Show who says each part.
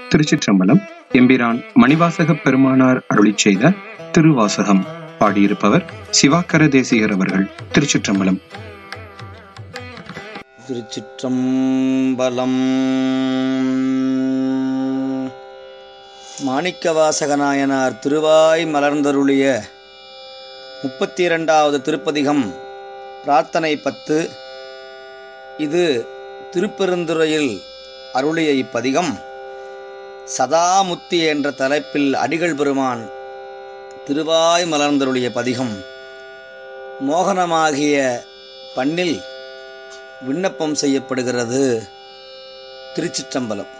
Speaker 1: திருச்சிற்றம்பலம் எம்பிரான் மணிவாசக பெருமானார் அருளிச் செய்த திருவாசகம் பாடியிருப்பவர் சிவாக்கர தேசிகர் அவர்கள் திருச்சிற்றம்பலம்
Speaker 2: திருச்சிற்றம்பலம் மாணிக்கவாசகநாயனார் திருவாய் மலர்ந்தருளிய முப்பத்தி இரண்டாவது திருப்பதிகம் பிரார்த்தனை பத்து இது திருப்பெருந்துறையில் அருளிய இப்பதிகம் சதாமுத்தி என்ற தலைப்பில் அடிகள் பெருமான் திருவாய் மலர்ந்தருளிய பதிகம் மோகனமாகிய பண்ணில் விண்ணப்பம் செய்யப்படுகிறது திருச்சிற்றம்பலம்